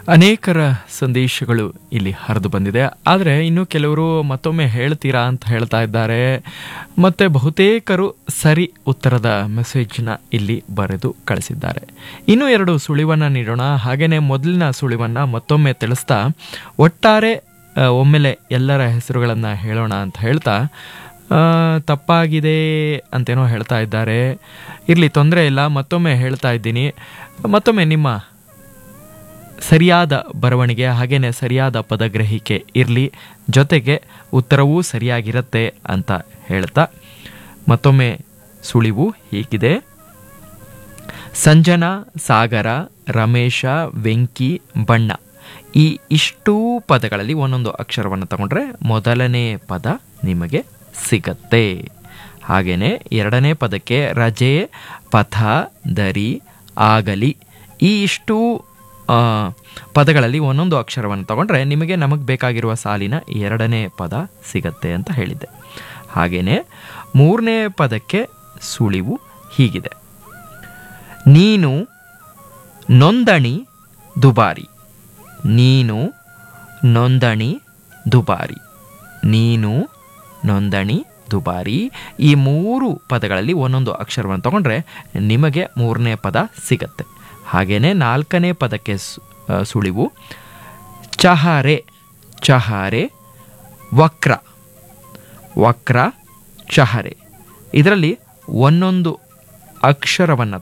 ಅನೇಕರ ಸಂದೇಶಗಳು ಇಲ್ಲಿ ಹರಿದು ಬಂದಿದೆ ಆದರೆ ಇನ್ನು ಕೆಲವರು ಮತ್ತೊಮ್ಮೆ ಹೇಳ್ತೀರಾ ಅಂತ ಹೇಳ್ತಾ ಇದ್ದಾರೆ ಮತ್ತು ಬಹುತೇಕರು ಸರಿ ಉತ್ತರದ ಮೆಸೇಜ್ನ ಇಲ್ಲಿ ಬರೆದು ಕಳಿಸಿದ್ದಾರೆ ಇನ್ನು ಎರಡು ಸುಳಿವನ್ನು ನೀಡೋಣ ಹಾಗೆಯೇ ಮೊದಲಿನ ಸುಳಿವನ್ನು ಮತ್ತೊಮ್ಮೆ ತಿಳಿಸ್ತಾ ಒಟ್ಟಾರೆ ಆ, ಒಮ್ಮೆಲೆ ಎಲ್ಲರ ಹೆಸರುಗಳನ್ನು ಹೇಳೋಣ ಅಂತ ಹೇಳ್ತಾ ಆ, ತಪ್ಪಾಗಿದೆ ಅಂತೇನೋ ಹೇಳ್ತಾ ಇದ್ದಾರೆ ಇರಲಿ ತೊಂದರೆ ಇಲ್ಲ ಮತ್ತೊಮ್ಮೆ ಹೇಳ್ತಾ ಇದ್ದೀನಿ ಮತ್ತೊಮ್ಮೆ ನಿಮ್ಮ ಸರಿಯಾದ ಬರವಣಿಗೆ ಹಾಗೇನೆ ಸರಿಯಾದ ಪದಗ್ರಹಿಕೆ ಇರಲಿ ಜೊತೆಗೆ ಉತ್ತರವೂ ಸರಿಯಾಗಿರುತ್ತೆ ಅಂತ ಹೇಳ್ತಾ ಮತ್ತೊಮ್ಮೆ ಸುಳಿವು ಹೀಗಿದೆ ಸಂಜನಾ ಸಾಗರ ರಮೇಶ ವೆಂಕಿ ಬಣ್ಣ ಈ ಇಷ್ಟೂ ಪದಗಳಲ್ಲಿ ಒಂದೊಂದು ಅಕ್ಷರವನ್ನು ತಗೊಂಡ್ರೆ ಮೊದಲನೇ ಪದ ನಿಮಗೆ ಸಿಗತ್ತೆ ಹಾಗೆಯೇ ಎರಡನೇ ಪದಕ್ಕೆ ರಜೆ ಪಥ ದರಿ ಆಗಲಿ ಈ ಇಷ್ಟು ಆ, ಪದಗಳಲ್ಲಿ ಒಂದೊಂದು ಅಕ್ಷರವನ್ನು ತಗೊಂಡ್ರೆ ನಿಮಗೆ ನಮಗೆ ಬೇಕಾಗಿರುವ ಸಾಲಿನ ಎರಡನೇ ಪದ ಸಿಗತ್ತೆ ಅಂತ ಹೇಳಿದ್ದೆ ಹಾಗೆಯೇ ಮೂರನೇ ಪದಕ್ಕೆ ಸುಳಿವು ಹೀಗಿದೆ ನೀನು ನೋಂದಣಿ ದುಬಾರಿ ನೀನು ನೋಂದಣಿ ದುಬಾರಿ ನೀನು ನೋಂದಣಿ ದುಬಾರಿ ಈ ಮೂರು ಪದಗಳಲ್ಲಿ ಒಂದೊಂದು ಅಕ್ಷರವನ್ನು ತಗೊಂಡ್ರೆ ನಿಮಗೆ ಮೂರನೇ ಪದ ಸಿಗತ್ತೆ ಹಾಗೆಯೇ ನಾಲ್ಕನೇ ಪದಕ್ಕೆ ಸು- ಆ, ಸುಳಿವು ಚಹಾರೆ ಚಹಾರೆ ವಕ್ರ ವಕ್ರ ಚಹರೆ ಇದರಲ್ಲಿ ಒಂದೊಂದು ಅಕ್ಷರವನ್ನು